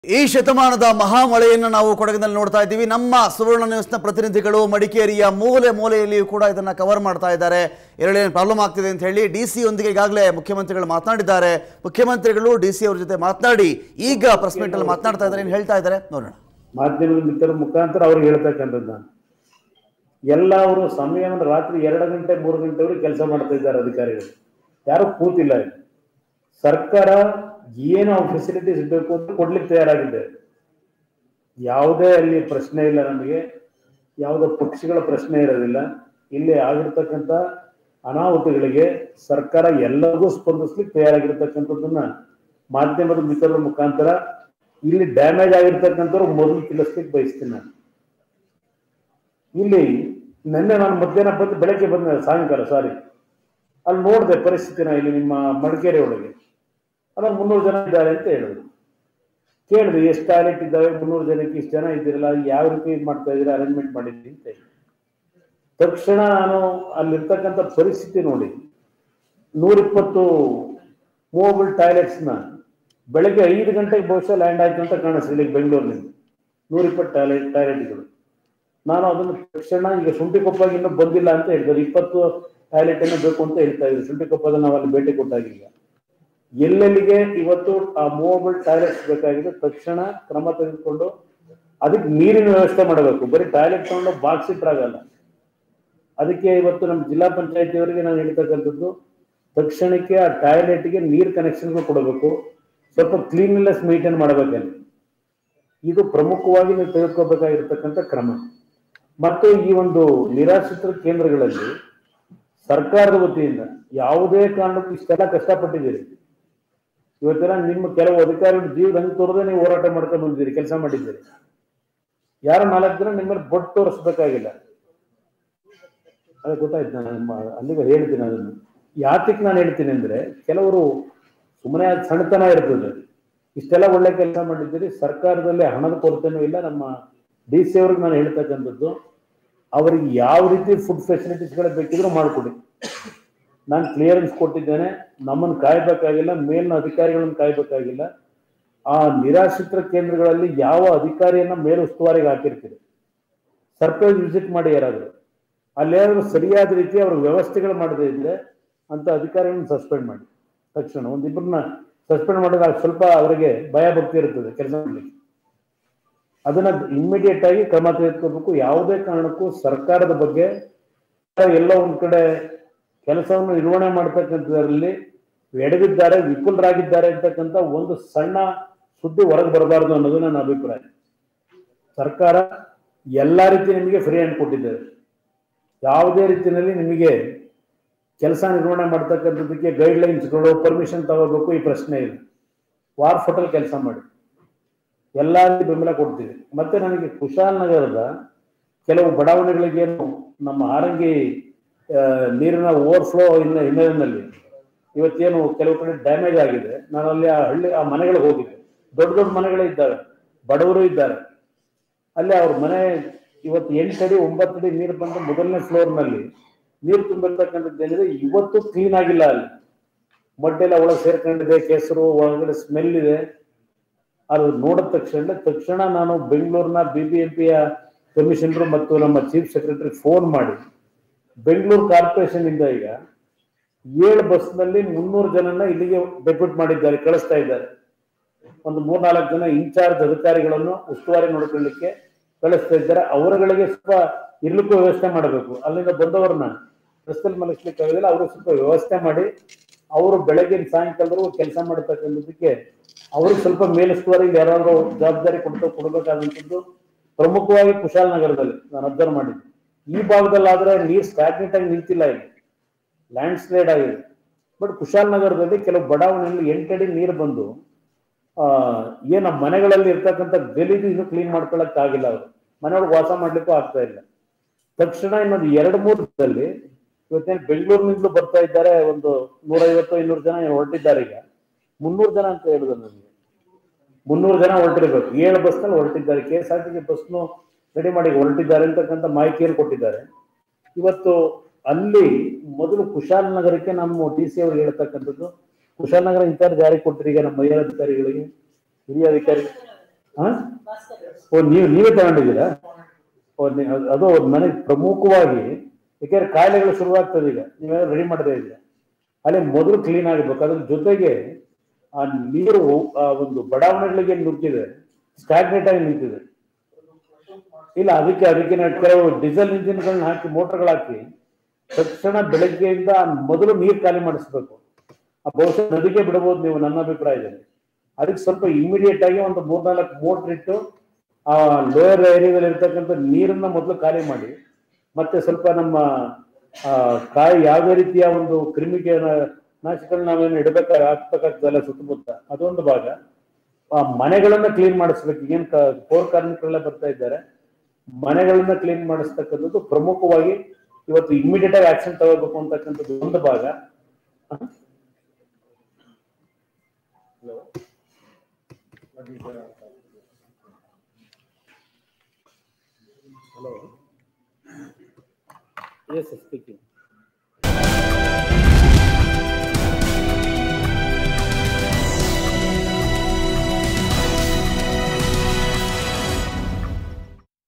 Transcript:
ಈ ಶತಮಾನದ ಮಹಾಮಳೆಯನ್ನು ನಾವು ಕೊಡಗಿನಲ್ಲಿ ನೋಡ್ತಾ ಇದ್ದೀವಿ ನಮ್ಮ ಸುವರ್ಣ ನ್ಯೂಸ್ನ ಪ್ರತಿನಿಧಿಗಳು ಮಡಿಕೇರಿಯ ಮೂಲೆ ಮೂಲೆಯಲ್ಲಿಯೂ ಕೂಡ ಇದನ್ನ ಕವರ್ ಮಾಡ್ತಾ ಇದ್ದಾರೆ ಎರಡೇನು ಪ್ರಾಬ್ಲಮ್ ಆಗ್ತಿದೆ ಅಂತ ಹೇಳಿ ಡಿ ಸಿ ಯೊಂದಿಗೆ ಈಗಾಗಲೇ ಮುಖ್ಯಮಂತ್ರಿಗಳು ಮಾತನಾಡಿದ್ದಾರೆ ಮುಖ್ಯಮಂತ್ರಿಗಳು ಡಿ ಸಿ ಅವ್ರ ಜೊತೆ ಮಾತನಾಡಿ ಈಗ ಪ್ರೆಸ್ ಮೀಟ್ ಅಲ್ಲಿ ಮಾತನಾಡ್ತಾ ಇದ್ದಾರೆ ಏನು ಹೇಳ್ತಾ ಇದ್ದಾರೆ ನೋಡೋಣ ಮಾಧ್ಯಮದ ಮಿತ್ರರ ಮುಖಾಂತರ ಅವ್ರಿಗೆ ಹೇಳ್ತಕ್ಕಂಥದ್ದು ನಾನು ಎಲ್ಲ ಅವರು ಸಮಯವನ್ನು ರಾತ್ರಿ ಎರಡು ಗಂಟೆ ಮೂರು ಗಂಟೆವರೆಗೆ ಕೆಲಸ ಮಾಡ್ತಾ ಇದ್ದಾರೆ ಅಧಿಕಾರಿಗಳು ಯಾರು ಕೂತಿಲ್ಲ ಇಲ್ಲಿ ಸರ್ಕಾರ ಏನು ಫೆಸಿಲಿಟೀಸ್ ಬೇಕು ಅಂತ ಕೊಡ್ಲಿಕ್ಕೆ ತಯಾರಾಗಿದೆ ಯಾವುದೇ ಅಲ್ಲಿ ಪ್ರಶ್ನೆ ಇಲ್ಲ ನಮಗೆ ಯಾವುದೇ ಪಕ್ಷಿಗಳ ಪ್ರಶ್ನೆ ಇರೋದಿಲ್ಲ ಇಲ್ಲಿ ಆಗಿರ್ತಕ್ಕಂಥ ಅನಾಹುತಗಳಿಗೆ ಸರ್ಕಾರ ಎಲ್ಲರಿಗೂ ಸ್ಪಂದಿಸ್ಲಿಕ್ಕೆ ತಯಾರಾಗಿರ್ತಕ್ಕಂಥದ್ದನ್ನ ಮಾಧ್ಯಮದ ಮಿತ್ರರ ಮುಖಾಂತರ ಇಲ್ಲಿ ಡ್ಯಾಮೇಜ್ ಆಗಿರ್ತಕ್ಕಂಥವ್ರು ಮೊದಲು ತಿಳಿಸ್ಲಿಕ್ಕೆ ಬಯಸ್ತೀನಿ ನಾನು ಇಲ್ಲಿ ನಿನ್ನೆ ನಾನು ಮಧ್ಯಾಹ್ನ ಬಂದು ಬೆಳಗ್ಗೆ ಬಂದ ಸಾಯಂಕಾಲ ಸಾರಿ ಅಲ್ಲಿ ನೋಡಿದೆ ಪರಿಸ್ಥಿತಿನ ಇಲ್ಲಿ ನಿಮ್ಮ ಮಡಿಕೇರಿ ಒಳಗೆ ಅದ್ರಲ್ಲಿ ಮುನ್ನೂರು ಜನ ಇದ್ದಾರೆ ಅಂತ ಹೇಳಿದ್ರು ಕೇಳಿದೆ ಎಷ್ಟು ಟಾಯ್ಲೆಟ್ ಇದ್ದಾವೆ ಮುನ್ನೂರು ಜನಕ್ಕೆ ಇಷ್ಟು ಜನ ಇದ್ದೀರಲ್ಲ ಯಾವ ರೀತಿ ಇದು ಮಾಡ್ತಾ ಇದ್ದೀರಾ ಅರೇಂಜ್ಮೆಂಟ್ ಮಾಡಿದ್ರಿ ಅಂತ ಹೇಳಿ ತಕ್ಷಣ ನಾನು ಅಲ್ಲಿರ್ತಕ್ಕಂಥ ಪರಿಸ್ಥಿತಿ ನೋಡಿ ನೂರಿಪ್ಪತ್ತು ಮೂವಬಲ್ ಟಾಯ್ಲೆಟ್ಸ್ನ ಬೆಳಗ್ಗೆ ಐದು ಗಂಟೆಗೆ ಬಹುಶಃ ಲ್ಯಾಂಡ್ ಆಯ್ತು ಅಂತ ಕಾಣಿಸ್ತು ಇಲ್ಲಿ ಬೆಂಗಳೂರಿನಲ್ಲಿ ನೂರಿಪ್ಪತ್ತು ಟಾಯ್ಲೆಟ್ ಟಾಯ್ಲೆಟ್ಗಳು ನಾನು ಅದನ್ನು ತಕ್ಷಣ ಈಗ ಶುಂಠಿಕೊಪ್ಪಗೆ ಇನ್ನೂ ಬಂದಿಲ್ಲ ಅಂತ ಹೇಳ್ತಾರೆ ಇಪ್ಪತ್ತು ಟಾಯ್ಲೆಟ್ ಏನೋ ಬೇಕು ಅಂತ ಹೇಳ್ತಾ ಇದ್ರು ಶುಂಠಿಕೊಪ್ಪದ ನಾವು ಅಲ್ಲಿ ಭೇಟಿ ಕೊಟ್ಟಾಗ ಈಗ ಎಲ್ಲೆಲ್ಲಿಗೆ ಇವತ್ತು ಆ ಮೂವಬಲ್ ಟಾಯ್ಲೆಟ್ಸ್ ಬೇಕಾಗಿದೆ ತಕ್ಷಣ ಕ್ರಮ ತೆಗೆದುಕೊಂಡು ಅದಕ್ಕೆ ನೀರಿನ ವ್ಯವಸ್ಥೆ ಮಾಡಬೇಕು ಬರೀ ಟಾಯ್ಲೆಟ್ ತಗೊಂಡು ಬಾಕ್ಸ್ ಇಟ್ರಾಗಲ್ಲ ಅದಕ್ಕೆ ಇವತ್ತು ನಮ್ಮ ಜಿಲ್ಲಾ ಪಂಚಾಯತಿಯವರಿಗೆ ನಾನು ಹೇಳ್ತಕ್ಕಂಥದ್ದು ತಕ್ಷಣಕ್ಕೆ ಆ ಟಾಯ್ಲೆಟ್ಗೆ ನೀರು ಕನೆಕ್ಷನ್ ಕೊಡಬೇಕು ಸ್ವಲ್ಪ ಕ್ಲೀನ್ನೆಸ್ ಮೇಂಟೈನ್ ಮಾಡಬೇಕಲ್ಲಿ ಇದು ಪ್ರಮುಖವಾಗಿ ನೀವು ತೆಗೆದುಕೋಬೇಕಾಗಿರ್ತಕ್ಕಂಥ ಕ್ರಮ ಮತ್ತು ಈ ಒಂದು ನಿರಾಶ್ರಿತರ ಕೇಂದ್ರಗಳಲ್ಲಿ ಸರ್ಕಾರದ ವತಿಯಿಂದ ಯಾವುದೇ ಕಾರಣಕ್ಕೂ ಇಷ್ಟೆಲ್ಲ ಕಷ್ಟಪಟ್ಟಿದ್ದೀರಿ ಇವತ್ತೆಲ್ಲ ನಿಮ್ಮ ಕೆಲವು ಅಧಿಕಾರಿಗಳು ಜೀವದ ಹಂಗೆ ತೋರದೆ ನೀವು ಹೋರಾಟ ಮಾಡ್ಕೊಂಡು ಬಂದಿದ್ದೀರಿ ಕೆಲಸ ಮಾಡಿದ್ದೀರಿ ಯಾರೋ ನಾಲ್ಕು ಜನ ನಿಮ್ಮಲ್ಲಿ ಬೊಟ್ಟು ತೋರಿಸ್ಬೇಕಾಗಿಲ್ಲ ಅದು ಗೊತ್ತಾಯ್ತು ನಾನು ಮ- ಅಲ್ಲಿಗೆ ಹೇಳ್ತೀನಿ ಅದನ್ನು ಯಾತಕ್ಕೆ ನಾನು ಹೇಳ್ತೀನಿ ಅಂದ್ರೆ ಕೆಲವರು ಸುಮ್ಮನೆ ಅದು ಸಣ್ಣತನ ಇರ್ತದೆ ಇಷ್ಟೆಲ್ಲ ಒಳ್ಳೆ ಕೆಲಸ ಮಾಡಿದ್ದೀರಿ ಸರ್ಕಾರದಲ್ಲಿ ಹಣದ ಕೊರತೆನೂ ಇಲ್ಲ ನಮ್ಮ ಡಿ ಸಿ ಅವ್ರಿಗೆ ನಾನು ಹೇಳ್ತಕ್ಕಂಥದ್ದು ಅವರಿಗೆ ಯಾವ ರೀತಿ ಫುಡ್ ಫೆಸಿಲಿಟೀಸ್ಗಳು ಬೇಕಿದ್ರೂ ಮಾಡಿಕೊಡಿ ನಾನು ಕ್ಲಿಯರೆನ್ಸ್ ಕೊಟ್ಟಿದ್ದೇನೆ ನಮ್ಮನ್ನು ಕಾಯ್ಬೇಕಾಗಿಲ್ಲ ಮೇಲಿನ ಅಧಿಕಾರಿಗಳನ್ನು ಕಾಯ್ಬೇಕಾಗಿಲ್ಲ ಆ ನಿರಾಶ್ರಿತರ ಕೇಂದ್ರಗಳಲ್ಲಿ ಯಾವ ಅಧಿಕಾರಿಯನ್ನ ಮೇಲ್ ಉಸ್ತುವಾರಿಗೆ ಹಾಕಿರ್ತೀರಿ ಸರ್ಪ್ರೈಸ್ ವಿಸಿಟ್ ಮಾಡಿ ಯಾರಾದರೂ ಅಲ್ಲೇನಾದ್ರೂ ಸರಿಯಾದ ರೀತಿ ಅವ್ರ ವ್ಯವಸ್ಥೆಗಳು ಮಾಡದೇ ಇದ್ರೆ ಅಂತ ಅಧಿಕಾರಿಗಳನ್ನ ಸಸ್ಪೆಂಡ್ ಮಾಡಿ ತಕ್ಷಣ ಒಂದಿಬ್ಬರನ್ನ ಸಸ್ಪೆಂಡ್ ಮಾಡಿದಾಗ ಸ್ವಲ್ಪ ಅವರಿಗೆ ಭಯ ಭಕ್ತಿ ಇರ್ತದೆ ಕೆಲಸ ಮಾಡಲಿಕ್ಕೆ ಅದನ್ನ ಇಮ್ಮಿಡಿಯೇಟ್ ಆಗಿ ಕ್ರಮ ತೆಗೆದುಕೋಬೇಕು ಯಾವುದೇ ಕಾರಣಕ್ಕೂ ಸರ್ಕಾರದ ಬಗ್ಗೆ ಎಲ್ಲೋ ಒಂದ್ ಕಡೆ ಕೆಲಸವನ್ನು ನಿರ್ವಹಣೆ ಮಾಡ್ತಕ್ಕಂಥದ್ರಲ್ಲಿ ಎಡವಿದ್ದಾರೆ ವಿಫುಲರಾಗಿದ್ದಾರೆ ಅಂತಕ್ಕಂಥ ಒಂದು ಸಣ್ಣ ಸುದ್ದಿ ಹೊರಗೆ ಬರಬಾರದು ಅನ್ನೋದು ನನ್ನ ಅಭಿಪ್ರಾಯ ಸರ್ಕಾರ ಎಲ್ಲಾ ರೀತಿ ನಿಮಗೆ ಫ್ರೀ ಹ್ಯಾಂಡ್ ಕೊಟ್ಟಿದ್ದಾರೆ ಯಾವುದೇ ರೀತಿಯಲ್ಲಿ ನಿಮಗೆ ಕೆಲಸ ನಿರ್ವಹಣೆ ಮಾಡ್ತಕ್ಕಂಥದ್ದಕ್ಕೆ ಗೈಡ್ಲೈನ್ಸ್ಗಳು ಪರ್ಮಿಷನ್ ತಗೋಬೇಕು ಈ ಪ್ರಶ್ನೆ ಇಲ್ಲ ವಾರ್ ಫೋಟಲ್ ಕೆಲಸ ಮಾಡಿ ಎಲ್ಲ ರೀತಿ ಬೆಂಬಲ ಕೊಡ್ತೀವಿ ಮತ್ತೆ ನನಗೆ ಕುಶಾಲನಗರದ ಕೆಲವು ಬಡಾವಣೆಗಳಿಗೇನು ನಮ್ಮ ಹಾರಂಗಿ ಆ, ನೀರಿನ ಓವರ್ಫ್ಲೋ ಹಿನ್ನ ಹಿನ್ನೆಲೆಯಲ್ಲಿ ಇವತ್ತೇನು ಕೆಲವು ಕಡೆ ಡ್ಯಾಮೇಜ್ ಆಗಿದೆ ನಾನು ಅಲ್ಲಿ ಆ ಹಳ್ಳಿ ಆ ಮನೆಗಳಿಗೆ ಹೋಗಿದ್ದೆ ದೊಡ್ಡ ದೊಡ್ಡ ಮನೆಗಳೇ ಇದ್ದಾವೆ ಬಡವರು ಇದ್ದಾರೆ ಅಲ್ಲಿ ಅವ್ರ ಮನೆ ಇವತ್ತು ಎಂಟಡಿ ಒಂಬತ್ತಡಿ ನೀರು ಬಂದು ಮೊದಲನೇ ಫ್ಲೋರ್ನಲ್ಲಿ ನೀರು ತುಂಬಿರ್ತಕ್ಕಂಥದ್ದು ಏನಿದೆ ಇವತ್ತು ಕ್ಲೀನ್ ಆಗಿಲ್ಲ ಅಲ್ಲಿ ಮಡ್ಡೆಲ್ಲ ಒಳಗೆ ಸೇರ್ಕೊಂಡಿದೆ ಕೆಸರು ಒಳಗಡೆ ಸ್ಮೆಲ್ ಇದೆ ಅದು ನೋಡಿದ ತಕ್ಷಣ ತಕ್ಷಣ ನಾನು ಬೆಂಗಳೂರಿನ ಬಿ ಬಿ ಎಂ ಪಿಯ ಕಮಿಷನರ್ ಮತ್ತು ನಮ್ಮ ಚೀಫ್ ಸೆಕ್ರೆಟರಿ ಫೋನ್ ಮಾಡಿ ಬೆಂಗಳೂರು ಕಾರ್ಪೊರೇಷನ್ ಇಂದ ಈಗ ಏಳು ಬಸ್ನಲ್ಲಿ ಮುನ್ನೂರು ಜನನ ಇಲ್ಲಿಗೆ ಡೆಪ್ಯೂಟ್ ಮಾಡಿದ್ದಾರೆ ಕಳಿಸ್ತಾ ಇದ್ದಾರೆ ಒಂದು ಮೂರ್ನಾಲ್ಕು ಜನ ಇನ್ಚಾರ್ಜ್ ಅಧಿಕಾರಿಗಳನ್ನು ಉಸ್ತುವಾರಿ ನೋಡ್ಕೊಳ್ಳಿಕ್ಕೆ ಕಳಿಸ್ತಾ ಇದ್ದಾರೆ ಅವರುಗಳಿಗೆ ಸ್ವಲ್ಪ ಇರ್ಲಿಕ್ಕೂ ವ್ಯವಸ್ಥೆ ಮಾಡಬೇಕು ಅಲ್ಲಿಂದ ಬಂದವರನ್ನ ರಸ್ತೆಯಲ್ಲಿ ಮಲಗಿಸ್ಲಿಕ್ಕೆ ಆಗೋದಿಲ್ಲ ಅವರು ಸ್ವಲ್ಪ ವ್ಯವಸ್ಥೆ ಮಾಡಿ ಅವರು ಬೆಳಗಿನ ಸಾಯಂಕಾಲದವರೆಗೂ ಕೆಲಸ ಮಾಡತಕ್ಕಂಥದ್ದಕ್ಕೆ ಅವ್ರಿಗೆ ಸ್ವಲ್ಪ ಮೇಲುಸ್ತುವಾರಿ ಯಾರಾದ್ರೂ ಜವಾಬ್ದಾರಿ ಕೊಡ್ತಾ ಕೊಡಬೇಕಾದಂಥದ್ದು ಪ್ರಮುಖವಾಗಿ ಕುಶಾಲನಗರದಲ್ಲಿ ನಾನು ಅಬ್ಸರ್ವ್ ಮಾಡಿದ್ದೆ ಈ ಭಾಗದಲ್ಲಾದ್ರೆ ನೀರು ಸ್ಟಾಗ್ನೆಟ್ ಆಗಿ ನಿಂತಿಲ್ಲ ಇಲ್ಲಿ ಲ್ಯಾಂಡ್ ಸ್ಲೈಡ್ ಆಗಿದೆ ಬಟ್ ಕುಶಾಲನಗರದಲ್ಲಿ ಕೆಲವು ಬಡಾವಣೆಯಲ್ಲಿ ಎಂಟಡಿ ನೀರು ಬಂದು ಆ ಏನ ಮನೆಗಳಲ್ಲಿ ಇರ್ತಕ್ಕಂಥ ಗಲೀಜು ಇನ್ನೂ ಕ್ಲೀನ್ ಮಾಡ್ಕೊಳಕ್ ಆಗಿಲ್ಲ ಅವರು ಮನೆಯೊಳಗೆ ವಾಸ ಮಾಡ್ಲಿಕ್ಕೂ ಆಗ್ತಾ ಇಲ್ಲ ತಕ್ಷಣ ಇನ್ನೊಂದು ಎರಡು ಮೂರು ದಿನದಲ್ಲಿ ಇವತ್ತೇನು ಬೆಂಗಳೂರಿನಿಂದಲೂ ಬರ್ತಾ ಇದ್ದಾರೆ ಒಂದು ನೂರೈವತ್ತು ಇನ್ನೂರು ಜನ ಏನು ಹೊರಟಿದ್ದಾರೆ ಈಗ ಮುನ್ನೂರು ಜನ ಅಂತ ಹೇಳಿದ್ರು ನನಗೆ ಮುನ್ನೂರು ಜನ ಹೊರಟಿರ್ಬೇಕು ಏಳು ಬಸ್ನಲ್ಲಿ ಹೊರಟಿದ್ದಾರೆ K S R T C ಬಸ್ನು ರೆಡಿ ಮಾಡಿ ಹೊರಟಿದ್ದಾರೆ ಅಂತಕ್ಕಂಥ ಮಾಹಿತಿಯನ್ನು ಕೊಟ್ಟಿದ್ದಾರೆ ಇವತ್ತು ಅಲ್ಲಿ ಮೊದಲು ಕುಶಾಲನಗರಕ್ಕೆ ನಮ್ಮ ಡಿ ಸಿ ಅವ್ರಿಗೆ ಹೇಳ್ತಕ್ಕಂಥದ್ದು ಕುಶಾಲನಗರ ಇನ್ಚಾರ್ಜ್ ಯಾರಿಗೆ ಕೊಟ್ಟರು ಈಗ ನಮ್ಮ ಮಹಿಳಾ ಅಧಿಕಾರಿಗಳಿಗೆ ಹಿರಿಯ ಅಧಿಕಾರಿ ಹಾ ಓ ನೀವು ನೀವೇ ತಗೊಂಡಿದ್ದೀರಾ ಓ ನೀ- ಅದು- ಅದು ನನಗೆ ಪ್ರಮುಖವಾಗಿ ಯಾಕೆಂದ್ರೆ ಕಾಯಿಲೆಗಳು ಶುರುವಾಗ್ತದೆ ಈಗ ನೀವೆಲ್ಲ ರೆಡಿ ಮಾಡದೇ ಇದೆ ಅಲ್ಲಿ ಮೊದಲು ಕ್ಲೀನ್ ಆಗಬೇಕು ಅದ್ರ ಜೊತೆಗೆ ಆ ನೀರು ಆ ಒಂದು ಬಡಾವಣೆಗಳಿಗೆ ನುಗ್ಗಿದೆ ಸ್ಟಾಗ್ನೇಟ್ ಆಗಿ ನಿಂತಿದೆ ಇಲ್ಲ ಅದಕ್ಕೆ ಅದಕ್ಕೆ ನಾವು ಕೆಲವು ಡೀಸೆಲ್ ಇಂಜಿನ್ಗಳನ್ನ ಹಾಕಿ ಮೋಟರ್ಗಳು ಹಾಕಿ ತಕ್ಷಣ ಬೆಳಗ್ಗೆಯಿಂದ ಆ ಮೊದಲು ನೀರು ಖಾಲಿ ಮಾಡಿಸ್ಬೇಕು ಆ ಬಹುಶಃ ನದಿಗೆ ಬಿಡಬಹುದು ನೀವು ನನ್ನ ಅಭಿಪ್ರಾಯದಲ್ಲಿ ಅದಕ್ಕೆ ಸ್ವಲ್ಪ ಇಮಿಡಿಯೇಟ್ ಆಗಿ ಒಂದು ಮೂರ್ನಾಲ್ಕು ಮೋಟರ್ ಇಟ್ಟು ಆ ಲೋಯರ್ ಏರಿಯಾದಲ್ಲಿ ಇರ್ತಕ್ಕಂಥ ನೀರನ್ನ ಮೊದಲು ಖಾಲಿ ಮಾಡಿ ಮತ್ತೆ ಸ್ವಲ್ಪ ನಮ್ಮ ಆ ಕಾಯಿ ಯಾವುದೇ ರೀತಿಯ ಒಂದು ಕ್ರಿಮಿಗೆ ನಾಶಗಳನ್ನ ನಾವೇನು ಇಡಬೇಕಾಗ ಹಾಕ್ಬೇಕಾಗ್ತದಲ್ಲ ಸುತ್ತಮುತ್ತ ಅದೊಂದು ಭಾಗ ಆ ಮನೆಗಳನ್ನ ಕ್ಲೀನ್ ಮಾಡಿಸ್ಬೇಕು ಈಗೇನ್ ಪೌರ ಕಾರ್ಮಿಕರೆಲ್ಲ ಬರ್ತಾ ಇದ್ದಾರೆ ಮನೆಗಳನ್ನ ಕ್ಲೀನ್ ಮಾಡಿಸ್ತಕ್ಕಂಥದ್ದು ಪ್ರಮುಖವಾಗಿ ಇವತ್ತು ಇಮಿಡಿಯೇಟ್ ಆಗಿ ಆಕ್ಷನ್ ತಗೋಬೇಕು ಅಂತಕ್ಕಂಥದ್ದು ಒಂದು ಭಾಗ ಹಲೋ ಎಸ್ ಸ್ಪೀಕಿಂಗ್